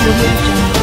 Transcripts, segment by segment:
audio jungle.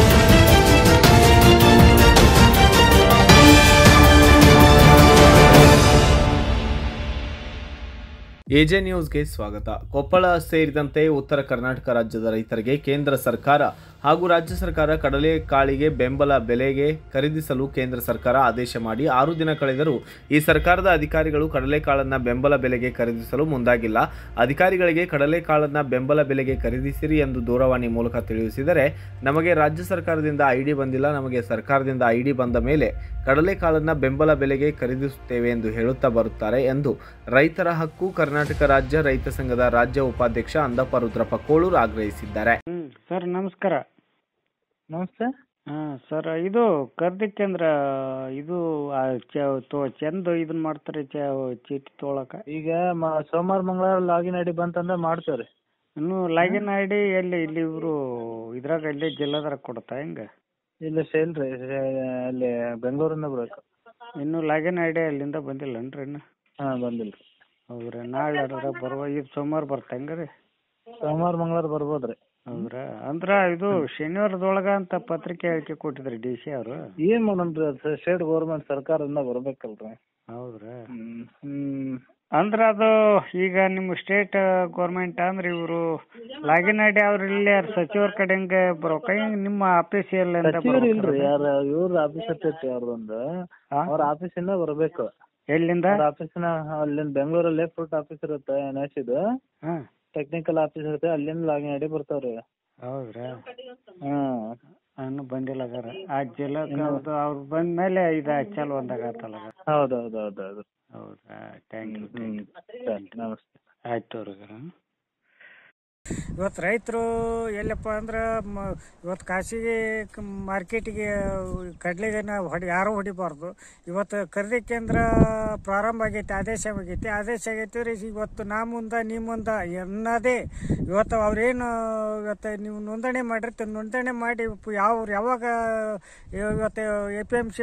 AJ ನ್ಯೂಸ್ಗೆ ಸ್ವಾಗತ ಕೊಪ್ಪಳ ಸೇರಿದಂತೆ ಉತ್ತರ ಕರ್ನಾಟಕ ರಾಜ್ಯದ ರೈತರಿಗೆ ಕೇಂದ್ರ ಸರ್ಕಾರ ಹಾಗೂ ರಾಜ್ಯ ಸರ್ಕಾರ ಕಡಲೆಕಾಳಿಗೆ ಬೆಂಬಲ ಬೆಲೆಗೆ ಖರೀದಿಸಲು ಕೇಂದ್ರ ಸರ್ಕಾರ ಆದೇಶ ಮಾಡಿ ಆರು ದಿನ ಕಳೆದರೂ ಈ ಸರ್ಕಾರದ ಅಧಿಕಾರಿಗಳು ಕಡಲೆಕಾಳನ್ನ ಬೆಂಬಲ ಬೆಲೆಗೆ ಖರೀದಿಸಲು ಮುಂದಾಗಿಲ್ಲ ಅಧಿಕಾರಿಗಳಿಗೆ ಕಡಲೆಕಾಳನ್ನ ಬೆಂಬಲ ಬೆಲೆಗೆ ಖರೀದಿಸಿರಿ ಎಂದು ದೂರವಾಣಿ ಮೂಲಕ ತಿಳಿಸಿದರೆ ನಮಗೆ ರಾಜ್ಯ ಸರ್ಕಾರದಿಂದ ಐಡಿ ಬಂದಿಲ್ಲ ನಮಗೆ ಸರ್ಕಾರದಿಂದ ಐಡಿ ಬಂದ ಮೇಲೆ ಕಡಲೆಕಾಳನ್ನ ಬೆಂಬಲ ಬೆಲೆಗೆ ಖರೀದಿಸುತ್ತೇವೆ ಎಂದು ಹೇಳುತ್ತಾ ಬರುತ್ತಾರೆ ಎಂದು ರೈತರ ಹಕ್ಕು ಕರ್ನಾಟಕ ರಾಜ್ಯ ರೈತ ಸಂಘದ ರಾಜ್ಯ ಉಪಾಧ್ಯಕ್ಷ ಅಂದಪ್ಪ ರುದ್ರಪ್ಪ ಕೋಳೂರು ಆಗ್ರಹಿಸಿದ್ದಾರೆ ಹ್ಮ್ ಸರ್ ನಮಸ್ಕಾರ ನಮಸ್ತೆ ಹಾಂ ಸರ್ ಇದು ಖರೀದಿ ಕೇಂದ್ರ ಇದು ಆ ಚ ತೊ ಚಂದ ಇದನ್ನ ಮಾಡ್ತಾರೆ ಚ ಚೀಟಿ ತೊಗೊಳಕ ಈಗ ಮ ಸೋಮವಾರ ಮಂಗಳವಾರ ಲಾಗಿನ್ ಐಡಿ ಬಂತಂದ್ರೆ ಮಾಡ್ತೇವೆ ರೀ ಇನ್ನು ಲಾಗಿನ್ ಐ ಡಿ ಎಲ್ಲಿ ಇಲ್ಲಿ ಇವರು ಇದ್ರಾಗ ಇಲ್ಲೇ ಜಿಲ್ಲಾದಾಗ ಕೊಡ್ತಾ ಹೆಂಗೆ ಇಲ್ಲ ಸೇಲ್ ರೀ ಅಲ್ಲಿ ಬೆಂಗಳೂರಿಂದ ಬರ್ಬೇಕು ಇನ್ನು ಲಾಗಿನ್ ಐ ಡಿ ಅಲ್ಲಿಂದ ಬಂದಿಲ್ಲನ್ರಿ ಇನ್ನು ಹಾಂ ಬಂದಿಲ್ಲ ರೀ ಹೌದ್ರಾ ನಾಳೆ ಅದ್ರ ಬರುವ ಇದು ಸೋಮವಾರ ಬರ್ತಾ ಹೆಂಗೆ ರೀ ಸೋಮವಾರ ಮಂಗಳವಾರ ಬರ್ಬೋದು ರೀ ಹೌದ್ರಾ ಅಂದ್ರ ಇದು ಶನಿವಾರದೊಳಗ ಅಂತ ಪತ್ರಿಕೆ ಹೇಳಿಕೆ ಕೊಟ್ಟಿದ್ರಿ ಡಿ ಸಿ ಅವರು ಏನು ಮಾಡೋಣ್ರಿ ಅದು ಸ್ಟೇಟ್ ಗೌರ್ಮೆಂಟ್ ಸರ್ಕಾರದಿಂದ ಬರ್ಬೇಕಲ್ರಿ ಹೌದ್ರಾ ಹ್ಮ್ ಹ್ಮ್ ಅಂದ್ರ ಅದು ಈಗ ನಿಮ್ಮ ಸ್ಟೇಟ್ ಗೌರ್ಮೆಂಟ್ ಅಂದ್ರೆ ಇವರು ಲಾಗಿನ್ ಐಡಿ ಅವ್ರು ಇಲ್ಲೇ ಸಚಿವರ ಕಡೆಂಗೆ ಬರೋಕ ಹೆಂಗ್ ನಿಮ್ಮ ಆಫೀಸ್ ಎಲ್ಲಿಂದ ಸಚಿವರು ಇಲ್ರಿ ಯಾರ ಇವ್ರ ಆಫೀಸ್ ಇರ್ತೈತಿ ಅವ್ರದೊಂದು ಹಾ? ಅವ್ರ ಆಫೀಸಿಂದ ಬರ್ಬೇಕು ಎಲ್ಲಿಂದ ಅವ್ರ ಆಫೀಸಿನ ಅಲ್ಲಿಂದ ಬೆಂಗಳೂರಲ್ಲಿ ಫ್ರೂಟ್ ಆಫೀಸ್ ಇರುತ್ತೆ ಎನ್ ಎಸ್ ಇದು ಹಾ ಟೆಕ್ನಿಕಲ್ ಆಫೀಸ್ ಇರುತ್ತೆ ಅಲ್ಲಿಂದ ಲಾಗಿನ್ ಐಡಿ ಬರ್ತಾವ್ರಿ ಹೌದ್ರಾ ಹ್ಮ್ ನಾನು ಬಂದಿಲ್ಲ ಅದಾರ ಆ ಜಿಲ್ಲಾಕ್ ಅವ್ರು ಅವ್ರು ಬಂದ ಮೇಲೆ ಇದು ಚಾಲು ಅಂದಾಗ ಆತಲ್ಲ ಹೌದು ಹೌದು ಹೌದು ಹೌದು ಹೌದಾ ಥ್ಯಾಂಕ್ ಯು ಹ್ಮ್ ಸರಿ ನಮಸ್ತೆ ಆಯ್ತು ಅವ್ರಿಗೆ ಇವತ್ತು ರೈತರು ಎಲ್ಲಪ್ಪ ಅಂದ್ರೆ ಮ ಇವತ್ತು ಖಾಸಗಿ ಮಾರ್ಕೆಟಿಗೆ ಕಡ್ಲಿಗೆ ನಾವು ಹೊಡಿ ಯಾರೂ ಹೊಡಿಬಾರ್ದು ಇವತ್ತು ಖರೀದಿ ಕೇಂದ್ರ ಪ್ರಾರಂಭ ಆಗೈತೆ ಆದೇಶ ಆಗೈತಿ ಆದೇಶ ಆಗೈತಿ ರೀ ಇವತ್ತು ನಾ ಮುಂದೆ ನೀ ಮುಂದೆ ಅನ್ನೋದೇ ಇವತ್ತು ಅವ್ರೇನು ಇವತ್ತು ನೀವು ನೋಂದಣಿ ಮಾಡಿರ್ತೀವಿ ನೋಂದಣಿ ಮಾಡಿ ಯಾವ ಯಾವಾಗ ಇವತ್ತು ಎ ಪಿ ಎಮ್ ಸಿ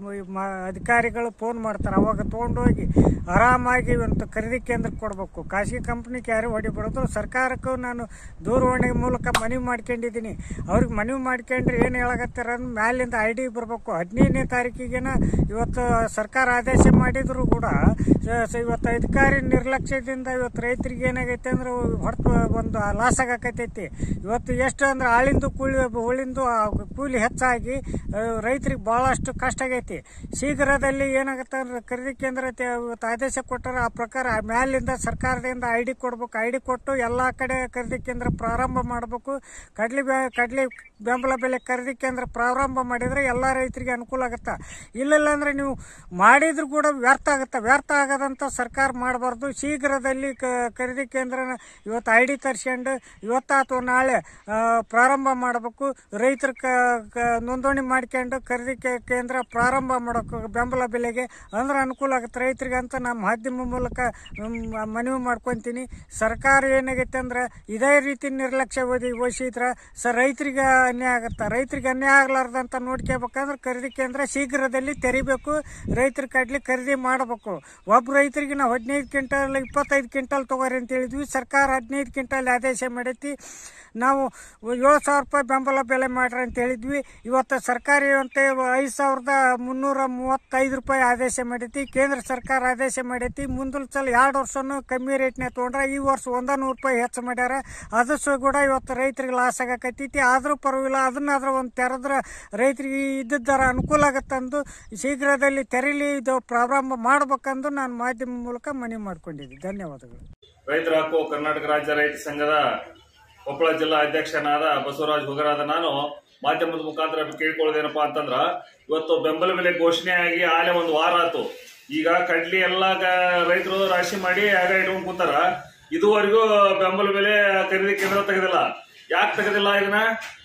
ಅಧಿಕಾರಿಗಳು ಫೋನ್ ಮಾಡ್ತಾರೆ ಅವಾಗ ತೊಗೊಂಡೋಗಿ ಆರಾಮಾಗಿ ಒಂದು ಖರೀದಿ ಕೇಂದ್ರಕ್ಕೆ ಕೊಡಬೇಕು ಖಾಸಗಿ ಕಂಪ್ನಿಗೆ ಯಾರು ಹೊಡಿಬಾರ್ದು ಸರ್ಕಾರಕ್ಕೂ ನಾನು ದೂರವಾಣಿ ಮೂಲಕ ಮನವಿ ಮಾಡ್ಕೊಂಡಿದ್ದೀನಿ ಅವ್ರಿಗೆ ಮನವಿ ಮಾಡ್ಕೊಂಡ್ರೆ ಏನು ಹೇಳಕತ್ತಾರ ಅಂದ್ರೆ ಮ್ಯಾಲಿಂದ ಐ ಡಿ ಬರಬೇಕು ಹದಿನೈದನೇ ತಾರೀಕಿಗೆನ ಇವತ್ತು ಸರ್ಕಾರ ಆದೇಶ ಮಾಡಿದ್ರು ಕೂಡ ಸ- ಸ- ಇವತ್ತು ಅಧಿಕಾರಿ ನಿರ್ಲಕ್ಷ್ಯದಿಂದ ಇವತ್ತು ರೈತರಿಗೆ ಏನಾಗೈತೆ ಅಂದ್ರೆ ಹೊರತು ಒಂದು ಲಾಸ್ ಆಗಕತ್ತೈತಿ ಇವತ್ತು ಎಷ್ಟು ಅಂದ್ರೆ ಆಳಿಂದು ಕೂಲಿ ಉಳಿಂದು ಆ ಕೂಲಿ ಹೆಚ್ಚಾಗಿ ಆ, ರೈತರಿಗೆ ಭಾಳಷ್ಟು ಕಷ್ಟ ಆಗೈತಿ ಶೀಘ್ರದಲ್ಲಿ ಏನಾಗತ್ತೆ ಅಂದ್ರೆ ಖರೀದಿ ಕೇಂದ್ರ ತೆ- ಇವತ್ತು ಆದೇಶ ಕೊಟ್ಟಾರ ಆ ಪ್ರಕಾರ ಮ್ಯಾಲಿಂದ ಸರ್ಕಾರದಿಂದ ಐ ಡಿ ಕೊಡ್ಬೇಕು ಐ ಡಿ ಕೊಟ್ಟು ಎಲ್ಲ ಕಡೆ ಖರೀದಿ ಕೇಂದ್ರ ಪ್ರಾರಂಭ ಮಾಡಬೇಕು ಕಡ್ಲಿ ಬೆ ಕಡ್ಲಿ ಬೆಂಬಲ ಬೆಲೆ ಖರೀದಿ ಕೇಂದ್ರ ಪ್ರಾರಂಭ ಮಾಡಿದ್ರೆ ಎಲ್ಲ ರೈತರಿಗೆ ಅನುಕೂಲ ಆಗುತ್ತೆ ಇಲ್ಲಿಲ್ಲ ಅಂದ್ರೆ ನೀವು ಮಾಡಿದ್ರು ಕೂಡ ವ್ಯರ್ಥ ಆಗುತ್ತೆ ವ್ಯರ್ಥ ಆಗೋದಂತ ಸರ್ಕಾರ ಮಾಡಬಾರ್ದು ಶೀಘ್ರದಲ್ಲಿ ಕ ಖರೀದಿ ಕೇಂದ್ರನ ಇವತ್ತು ಐ ಡಿ ತರ್ಸ್ಕೊಂಡು ಇವತ್ತು ಅಥವಾ ನಾಳೆ ಆ, ಪ್ರಾರಂಭ ಮಾಡಬೇಕು ರೈತರ ಕ ಕ- ನೋಂದಣಿ ಮಾಡ್ಕೊಂಡು ಖರೀದಿ ಕೇ- ಕೇಂದ್ರ ಪ್ರಾರಂಭ ಮಾಡೋಕೆ ಬೆಂಬಲ ಬೆಲೆಗೆ ಅಂದ್ರೆ ಅನುಕೂಲ ಆಗುತ್ತೆ ರೈತರಿಗೆ ಅಂತ ನಮ್ಮ ಮಾಧ್ಯಮ ಮೂಲಕ ಮ್, ಮನವಿ ಮಾಡ್ಕೊತೀನಿ ಸರ್ಕಾರ ಏನಾಗೈತೆ ಅಂದ್ರೆ ಇದೇ ರೀತಿ ನಿರ್ಲಕ್ಷ್ಯ ಓದಿ ವಹಿಸಿದ್ರ ಸ ರೈತರಿಗೆ ಅನ್ಯಾಯ ಆಗುತ್ತೆ ರೈತರಿಗೆ ಅನ್ಯಾಯ ಆಗ್ಲಾರ್ದಂತ ನೋಡ್ಕೋಬೇಕಂದ್ರೆ ಖರೀದಿ ಕೇಂದ್ರ ಶೀಘ್ರದಲ್ಲಿ ತೆರಿಬೇಕು ರೈತರ ಕಡ್ಲಿ ಖರೀದಿ ಮಾಡಬೇಕು ಒಬ್ಬ ರೈತರಿಗೆ ನಾವು ಹದಿನೈದು ಕ್ವಿಂಟಲ್ ಇಪ್ಪತ್ತೈದು ಕ್ವಿಂಟಲ್ ತಗೋರಿ ಅಂತ ಹೇಳಿದ್ವಿ ಸರ್ಕಾರ ಹದಿನೈದು ಕ್ವಿಂಟಲ್ ಆದೇಶ ಮಾಡೈತಿ ನಾವು ಏಳು ಸಾವಿರ ರೂಪಾಯಿ ಬೆಂಬಲ ಬೆಲೆ ಮಾಡ್ರಿ ಅಂತ ಹೇಳಿದ್ವಿ ಇವತ್ತು ಸರ್ಕಾರಿ ಅಂತ ಐದು ಸಾವಿರದ ಮುನ್ನೂರ ಮೂವತ್ತೈದು ರೂಪಾಯಿ ಆದೇಶ ಮಾಡೈತಿ ಕೇಂದ್ರ ಸರ್ಕಾರ ಆದೇಶ ಮಾಡೈತಿ ಮುಂದಿನ ಸಲ ಎರಡು ವರ್ಷನೂ ಕಮ್ಮಿ ರೇಟ್ನೇ ತೊಗೊಂಡ್ರೆ ಈ ವರ್ಷ ಒಂದ ನೂರು ರೂಪಾಯಿ ಹೆಚ್ಚು ಮಾಡ್ಯಾರ ಅದು ಸಹ ಕೂಡ ಇವತ್ತು ರೈತರಿಗೆ ಲಾಸ್ ಆಗಕತ್ತೈತಿ ಆದರೂ ಪರವಾಗಿಲ್ಲ ಅದನ್ನಾದ್ರೂ ಒಂದು ತೆರೆದ್ರೆ ರೈತರಿಗೆ ಇದ್ದಿದ್ದ ದರ ಅನುಕೂಲ ಆಗತ್ತಂದು ಶೀಘ್ರದಲ್ಲಿ ತೆರೀಲಿ ಇದು ಪ್ರಾರಂಭ ಮಾಡ್ಬೇಕಂದು ನಾನು ಮಾಧ್ಯಮ ಮೂಲಕ ಮನವಿ ಮಾಡ್ಕೊಂಡಿದ್ದೀನಿ ಧನ್ಯವಾದಗಳು ರೈತರ ಹಕ್ಕು ಕರ್ನಾಟಕ ರಾಜ್ಯ ರೈತ ಸಂಘದ ಕೊಪ್ಪಳ ಜಿಲ್ಲಾ ಅಧ್ಯಕ್ಷನಾದ ಬಸವರಾಜ್ ಹುಗರಾದ ನಾನು ಮಾಧ್ಯಮದ ಮುಖಾಂತರ ಕೇಳ್ಕೊಳ್ಳೋದೇನಪ್ಪಾ ಅಂತಂದ್ರ ಇವತ್ತು ಬೆಂಬಲ ಬೆಲೆ ಘೋಷಣೆ ಆಗಿ ಆಲೆ ಒಂದು ವಾರ ಆತು ಈಗ ಕಡ್ಲಿ ಎಲ್ಲ ಗ- ರೈತರು ರಾಶಿ ಮಾಡಿ ಆಗ ಇಟ್ಕೊಂಡ್ ಕೂತಾರ ಇದುವರೆಗೂ ಬೆಂಬಲ ಬೆಲೆ ಖರೀದಿ ಕೇಂದ್ರ ತೆಗೆದಿಲ್ಲ ಯಾಕೆ ತೆಗೆದಿಲ್ಲ ಇದನ್ನ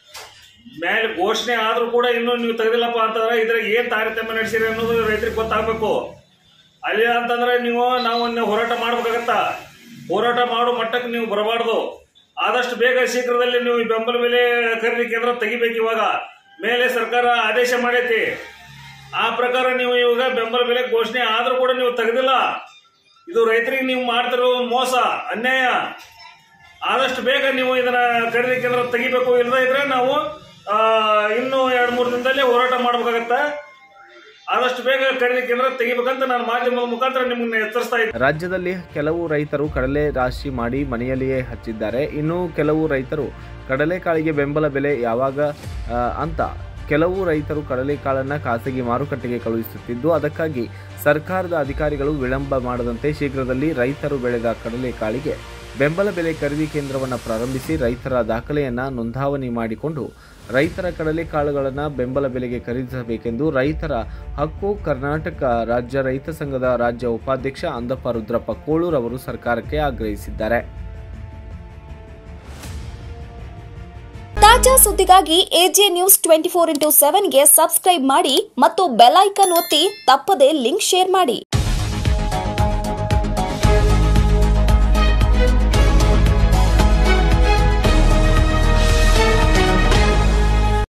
ಮೇಲೆ ಘೋಷಣೆ ಆದ್ರೂ ಕೂಡ ಇನ್ನೂ ನೀವು ತೆಗೆದಿಲ್ಲಪ್ಪ ಅಂತಂದ್ರೆ ಇದ್ರಾಗ ಏನ್ ತಾರತಮ್ಯ ನಡೆಸಿರಿ ಅನ್ನೋದು ರೈತರಿಗೆ ಗೊತ್ತಾಗ್ಬೇಕು ಅಲ್ಲಿ ಅಂತಂದ್ರೆ ನೀವು ನಾವು ಒಂದು ಹೋರಾಟ ಮಾಡ್ಬೇಕಾಗತ್ತ ಹೋರಾಟ ಮಾಡೋ ಮಟ್ಟಕ್ಕೆ ನೀವು ಬರಬಾರ್ದು ಆದಷ್ಟು ಬೇಗ ಶೀಘ್ರದಲ್ಲಿ ನೀವು ಈ ಬೆಂಬಲ ಬೆಲೆ ಖರೀದಿ ಕೇಂದ್ರ ತೆಗಿಬೇಕು ಇವಾಗ ಮೇಲೆ ಸರ್ಕಾರ ಆದೇಶ ಮಾಡೈತಿ ಆ ಪ್ರಕಾರ ನೀವು ಇವಾಗ ಬೆಂಬಲ ಬೆಲೆ ಘೋಷಣೆ ಆದ್ರೂ ಕೂಡ ನೀವು ತೆಗೆದಿಲ್ಲ ಇದು ರೈತರಿಗೆ ನೀವು ಮಾಡ್ತಿರೋ ಮೋಸ ಅನ್ಯಾಯ ಆದಷ್ಟು ಬೇಗ ನೀವು ಇದನ್ನ ಖರೀದಿ ಕೇಂದ್ರ ತೆಗಿಬೇಕು ಇಲ್ಲದೇ ಇದ್ರೆ ನಾವು ಆ, ಇನ್ನು ಎರಡು ಮೂರು ದಿನದಲ್ಲಿ ಹೋರಾಟ ಮಾಡ್ಬೇಕಾಗತ್ತ ಆದಷ್ಟು ಬೇಗ ಖರೀದಿ ಕೇಂದ್ರ ತೆಗಿಬೇಕಂತ ನಾನು ಮಾಧ್ಯಮದ ಮುಖಾಂತರ ನಿಮ್ಮನ್ನ ಎಚ್ಚರಿಸ್ತಾ ಇದ್ದೀನಿ ರಾಜ್ಯದಲ್ಲಿ ಕೆಲವು ರೈತರು ಕಡಲೆ ರಾಶಿ ಮಾಡಿ ಮನೆಯಲ್ಲಿಯೇ ಹಚ್ಚಿದ್ದಾರೆ ಇನ್ನು ಕೆಲವು ರೈತರು ಕಡಲೆಕಾಳಿಗೆ ಬೆಂಬಲ ಬೆಲೆ ಯಾವಾಗ ಆ, ಅಂತ ಕೆಲವು ರೈತರು ಕಡಲೆಕಾಳನ್ನು ಖಾಸಗಿ ಮಾರುಕಟ್ಟೆಗೆ ಕಳುಹಿಸುತ್ತಿದ್ದು ಅದಕ್ಕಾಗಿ ಸರ್ಕಾರದ ಅಧಿಕಾರಿಗಳು ವಿಳಂಬ ಮಾಡದಂತೆ ಶೀಘ್ರದಲ್ಲಿ ರೈತರು ಬೆಳೆದ ಕಡಲೆಕಾಳಿಗೆ ಬೆಂಬಲ ಬೆಲೆ ಖರೀದಿ ಕೇಂದ್ರವನ್ನು ಪ್ರಾರಂಭಿಸಿ ರೈತರ ದಾಖಲೆಯನ್ನು ನೋಂದಾವಣಿ ಮಾಡಿಕೊಂಡು ರೈತರ ಕಡಲೆಕಾಳುಗಳನ್ನು ಬೆಂಬಲ ಬೆಲೆಗೆ ಖರೀದಿಸಬೇಕೆಂದು ರೈತರ ಹಕ್ಕು ಕರ್ನಾಟಕ ರಾಜ್ಯ ರೈತ ಸಂಘದ ರಾಜ್ಯ ಉಪಾಧ್ಯಕ್ಷ ಅಂದಪ್ಪ ರುದ್ರಪ್ಪ ಕೋಳೂರ್ ಅವರು ಸರ್ಕಾರಕ್ಕೆ ಆಗ್ರಹಿಸಿದ್ದಾರೆ ತಾಜಾ ಸುದ್ದಿಗಾಗಿ AJ news twenty four into ಸೆವೆನ್ಗೆ ಸಬ್ಸ್ಕ್ರೈಬ್ ಮಾಡಿ ಮತ್ತು ಬೆಲ್ ಐಕನ್ ಒತ್ತಿ ತಪ್ಪದೇ ಲಿಂಕ್ ಶೇರ್ ಮಾಡಿ